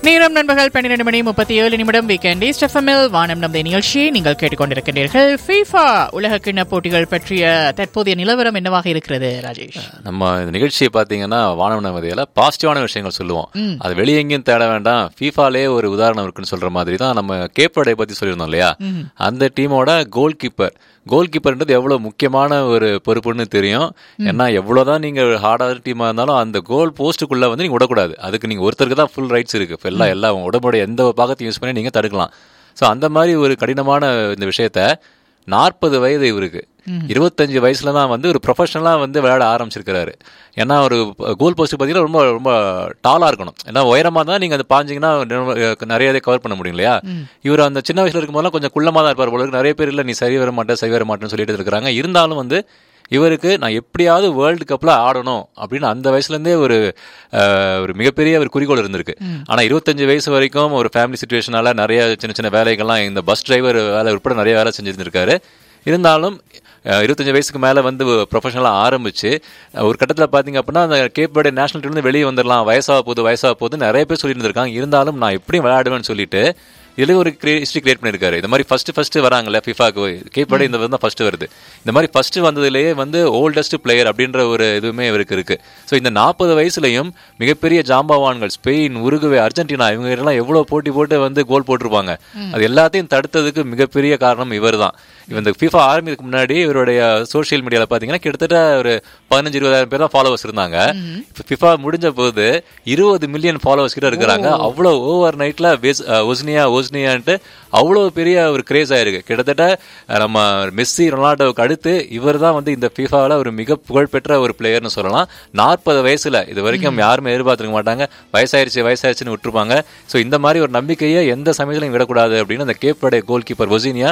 நேரம் நண்பர்கள் பன்னிரண்டு மணி முப்பத்தி ஏழு நிமிடம் வீக்கெண்ட் ஈஸ்ட் எஃப்எம்எல் வானம் நம்பி நிகழ்ச்சியை நீங்கள் கேட்டுக்கொண்டிருக்கின்றீர்கள் ஃபீஃபா உலக கிண்ண போட்டிகள் பற்றிய தற்போதைய நிலவரம் என்னவாக இருக்கிறது ராஜேஷ் நம்ம இந்த நிகழ்ச்சியை பார்த்தீங்கன்னா வானவ நவதியில பாசிட்டிவான விஷயங்கள் சொல்லுவோம் அது வெளியே எங்கேயும் தேட வேண்டாம் ஃபீஃபாலே ஒரு உதாரணம் இருக்குன்னு சொல்ற மாதிரி தான் நம்ம கேப்படை பத்தி சொல்லியிருந்தோம் இல்லையா அந்த டீமோட கோல் கீப்பர் கோல் கீப்பர்ன்றது எவ்வளவு முக்கியமான ஒரு பொறுப்புன்னு தெரியும் ஏன்னா எவ்வளவுதான் நீங்க ஹார்டான டீமா இருந்தாலும் அந்த கோல் போஸ்ட்டுக்குள்ள வந்து நீங்க விடக்கூடாது அதுக்கு நீங்க ஒருத்தருக்கு தான் ஃபுல் ரைட்ஸ் இருக்கு இப்ப எல்லா எல்லா உடம்போட எந்த பாகத்தையும் யூஸ் பண்ணி நீங்க தடுக்கலாம் ஸோ அந்த மாதிரி ஒரு கடினமான இந்த விஷயத்த நாற்பது வயது இவருக்கு இருபத்தஞ்சு வயசுல தான் வந்து ஒரு ப்ரொஃபஷனலா வந்து விளையாட ஆரம்பிச்சிருக்கிறாரு ஏன்னா ஒரு கோல் போஸ்ட் பார்த்தீங்கன்னா ரொம்ப ரொம்ப டாலா இருக்கணும் ஏன்னா உயரமா தான் நீங்க அதை பாஞ்சீங்கன்னா நிறைய இதை கவர் பண்ண முடியும் இல்லையா இவர் அந்த சின்ன வயசுல இருக்கும்போதெல்லாம் கொஞ்சம் குள்ளமா தான் இருப்பார் போல இருக்கு. நிறைய பேர் இல்ல நீ சரி வர மாட்டேன் சரி வர மாட்டேன்னு சொல்லிட்டு இருக்கிறாங்க இருந்தாலும் வந்து இவருக்கு நான் எப்படியாவது வேர்ல்டு கப்ல ஆடணும் அப்படின்னு அந்த வயசுல இருந்தே ஒரு அஹ், ஒரு மிகப்பெரிய ஒரு குறிக்கோள் இருந்திருக்கு ஆனா இருபத்தஞ்சு வயசு வரைக்கும் ஒரு ஃபேமிலி சுச்சுவேஷனால நிறைய சின்ன சின்ன வேலைகள்லாம் இந்த பஸ் டிரைவர் வேலை உட்பட நிறைய வேலை செஞ்சிருந்திருக்காரு இருந்தாலும் அஹ், இருபத்தஞ்சு வயசுக்கு மேல வந்து ப்ரொஃபஷனலாக ஆரம்பிச்சு அஹ், ஒரு கட்டத்துல பாத்தீங்க அப்படின்னா அந்த கேப்போட நேஷனல் டீம்லேருந்து வெளியே வந்துடலாம் வயசாக போகுது வயசாக போகுது நிறைய பேர் சொல்லிட்டு இருந்திருக்காங்க இருந்தாலும் நான் எப்படியும் விளையாடுவேன்னு சொல்லிட்டு இதுல ஒரு ஹிஸ்ட்ரி கிரியேட் பண்ணிருக்காரு இந்த மாதிரி ஃபர்ஸ்ட் ஃபர்ஸ்ட் வராங்கல்ல ஃபிஃபாக்கு கேப்போட இந்த தான் ஃபர்ஸ்ட் வருது இந்த மாதிரி ஃபர்ஸ்ட் வந்ததுலயே வந்து ஓல்டஸ்ட் பிளேயர் அப்படின்ற ஒரு இதுவுமே இவருக்கு இருக்கு ஸோ இந்த நாற்பது வயசுலயும் மிகப்பெரிய ஜாம்பவான்கள் ஸ்பெயின் உருகுவே அர்ஜென்டினா இவங்க எல்லாம் எவ்வளவு போட்டி போட்டு வந்து கோல் போட்டிருப்பாங்க அது எல்லாத்தையும் தடுத்ததுக்கு மிகப்பெரிய காரணம் இவர் தான் இந்த FIFA ஆரம்பிக்கு முன்னாடி இவருடைய சோஷியல் மீடியால பாத்தீங்கன்னா கிட்டத்தட்ட ஒரு பதினஞ்சு இருபதாயிரம் பேர் தான் ஃபாலோவர்ஸ் இருந்தாங்க இப்போ ஃபிஃபா முடிஞ்ச போது இருபது மில்லியன் ஃபாலோவர்ஸ் கிட்ட இருக்கிறாங்க அவ்வளவு ஓவர் நைட்ல ஒஸ்னியா ஒஸ்னியான்ட்டு அவ்வளவு பெரிய ஒரு கிரேஸ் ஆயிருக்கு கிட்டத்தட்ட அஹ், நம்ம மெஸ்ஸி ரொனால்டோவுக்கு அடுத்து இவர் தான் வந்து இந்த ஃபிஃபாவில் ஒரு மிக புகழ்பெற்ற ஒரு பிளேயர்னு சொல்லலாம் நாற்பது வயசுல இது வரைக்கும் யாருமே எதிர்பார்த்திருக்க மாட்டாங்க வயசாயிருச்சு வயசாயிருச்சுன்னு விட்டுருப்பாங்க ஸோ இந்த மாதிரி ஒரு நம்பிக்கையை எந்த சமயத்திலும் விடக்கூடாது அப்படின்னு அந்த கேப்போடைய கோல் கீப்பர் ஒசினியா